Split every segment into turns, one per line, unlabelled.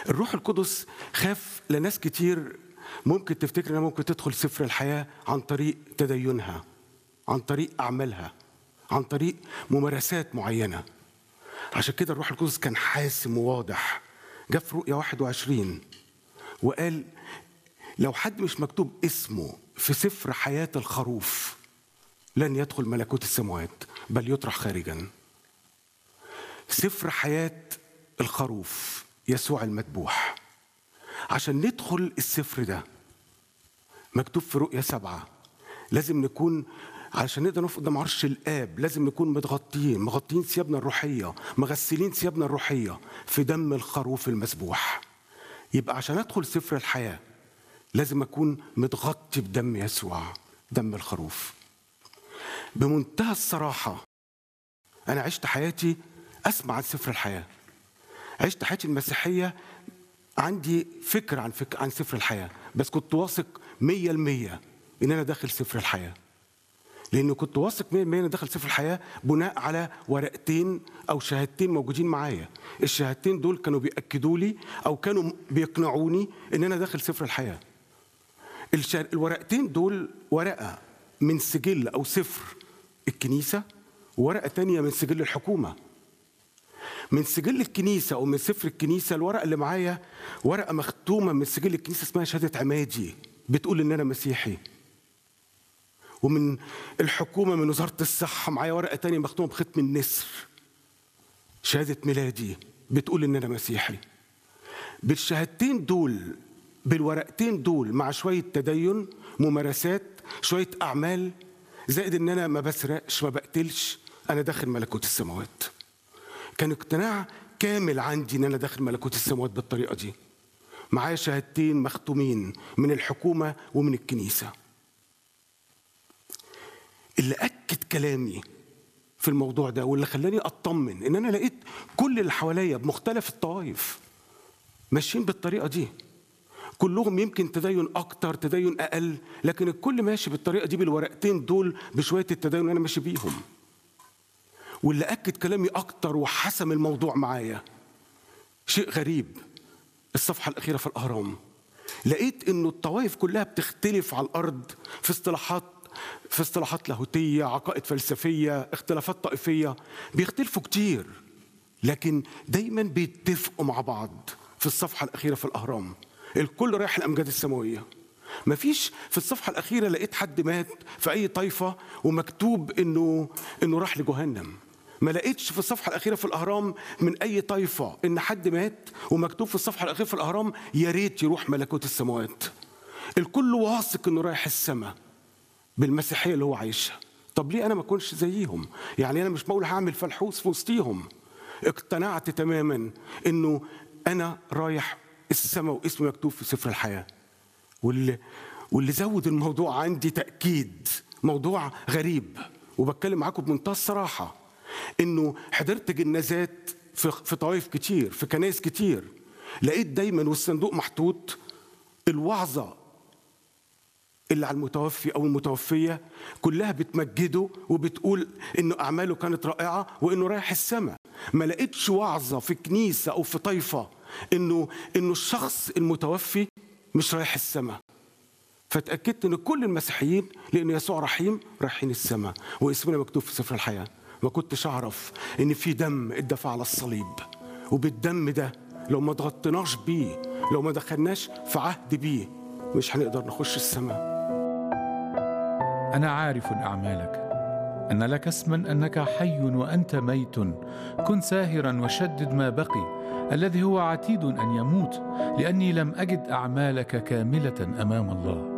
الروح القدس خاف لناس كتير ممكن تفتكر انها ممكن تدخل سفر الحياه عن طريق تدينها عن طريق اعمالها عن طريق ممارسات معينه عشان كده الروح القدس كان حاسم وواضح جاء في رؤيا 21 وقال لو حد مش مكتوب اسمه في سفر حياه الخروف لن يدخل ملكوت السماوات بل يطرح خارجا سفر حياه الخروف يسوع المذبوح عشان ندخل السفر ده مكتوب في رؤيا سبعة لازم نكون علشان نقدر نقف قدام عرش الآب لازم نكون متغطيين مغطيين ثيابنا الروحية مغسلين ثيابنا الروحية في دم الخروف المذبوح يبقى عشان أدخل سفر الحياة لازم أكون متغطي بدم يسوع دم الخروف بمنتهى الصراحة أنا عشت حياتي أسمع عن سفر الحياة عشت حياتي المسيحية عندي فكر عن فكر عن سفر الحياة بس كنت واثق مية المية إن أنا داخل سفر الحياة لأنه كنت واثق مية المية إن أنا داخل سفر الحياة بناء على ورقتين أو شهادتين موجودين معايا الشهادتين دول كانوا بيأكدوا لي أو كانوا بيقنعوني إن أنا داخل سفر الحياة الشا- الورقتين دول ورقة من سجل أو سفر الكنيسة وورقة تانية من سجل الحكومة من سجل الكنيسة أو من سفر الكنيسة الورقة اللي معايا ورقة مختومة من سجل الكنيسة اسمها شهادة عمادي بتقول إن أنا مسيحي ومن الحكومة من وزارة الصحة معايا ورقة تانية مختومة بختم النسر شهادة ميلادي بتقول إن أنا مسيحي بالشهادتين دول بالورقتين دول مع شوية تدين ممارسات شوية أعمال زائد إن أنا ما بسرقش ما بقتلش أنا داخل ملكوت السماوات كان اقتناع كامل عندي ان انا داخل ملكوت السماوات بالطريقه دي معايا شهادتين مختومين من الحكومه ومن الكنيسه اللي اكد كلامي في الموضوع ده واللي خلاني اطمن ان انا لقيت كل اللي حواليا بمختلف الطوائف ماشيين بالطريقه دي كلهم يمكن تدين اكتر تدين اقل لكن الكل ماشي بالطريقه دي بالورقتين دول بشويه التدين اللي انا ماشي بيهم واللي اكد كلامي اكتر وحسم الموضوع معايا شيء غريب الصفحه الاخيره في الاهرام لقيت انه الطوائف كلها بتختلف على الارض في اصطلاحات في اصطلاحات لاهوتيه عقائد فلسفيه اختلافات طائفيه بيختلفوا كتير لكن دايما بيتفقوا مع بعض في الصفحه الاخيره في الاهرام الكل رايح الامجاد السماويه مفيش في الصفحة الأخيرة لقيت حد مات في أي طائفة ومكتوب إنه إنه راح لجهنم ما لقيتش في الصفحة الأخيرة في الأهرام من أي طائفة إن حد مات ومكتوب في الصفحة الأخيرة في الأهرام يا ريت يروح ملكوت السماوات الكل واثق إنه رايح السماء بالمسيحية اللي هو عايشها طب ليه أنا ما أكونش زيهم يعني أنا مش بقول هعمل فلحوس في وسطيهم اقتنعت تماما إنه أنا رايح السماء واسمي مكتوب في سفر الحياه واللي واللي زود الموضوع عندي تأكيد موضوع غريب وبتكلم معاكم بمنتهى الصراحة إنه حضرت جنازات في في طوائف كتير في كنايس كتير لقيت دايما والصندوق محطوط الوعظة اللي على المتوفي أو المتوفية كلها بتمجده وبتقول إنه أعماله كانت رائعة وإنه رايح السماء ما لقيتش وعظة في كنيسة أو في طائفة إنه إنه الشخص المتوفي مش رايح السماء فتأكدت ان كل المسيحيين لان يسوع رحيم رايحين السماء واسمنا مكتوب في سفر الحياه ما كنتش اعرف ان في دم اتدفع على الصليب وبالدم ده لو ما ضغطناش بيه لو ما دخلناش في عهد بيه مش هنقدر نخش السماء
أنا عارف أعمالك أن لك اسما أنك حي وأنت ميت كن ساهرا وشدد ما بقي الذي هو عتيد أن يموت لأني لم أجد أعمالك كاملة أمام الله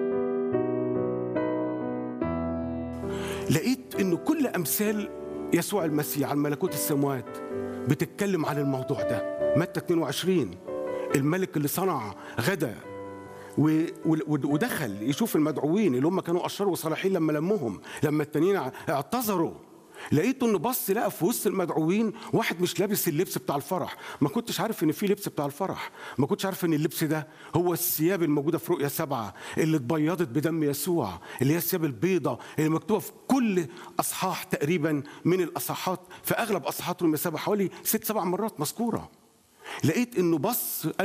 لقيت ان كل امثال يسوع المسيح عن ملكوت السماوات بتتكلم عن الموضوع ده متى 22 الملك اللي صنع غدا و- و- ودخل يشوف المدعوين اللي هم كانوا اشرار وصالحين لما لمهم لما التانيين اعتذروا لقيته انه بص لقى في وسط المدعوين واحد مش لابس اللبس بتاع الفرح ما كنتش عارف ان في لبس بتاع الفرح ما كنتش عارف ان اللبس ده هو الثياب الموجوده في رؤيا سبعه اللي اتبيضت بدم يسوع اللي هي الثياب البيضاء اللي مكتوبه في كل اصحاح تقريبا من الاصحاحات في اغلب اصحاحات رؤيا سبعه حوالي ست سبع مرات مذكوره لقيت انه بص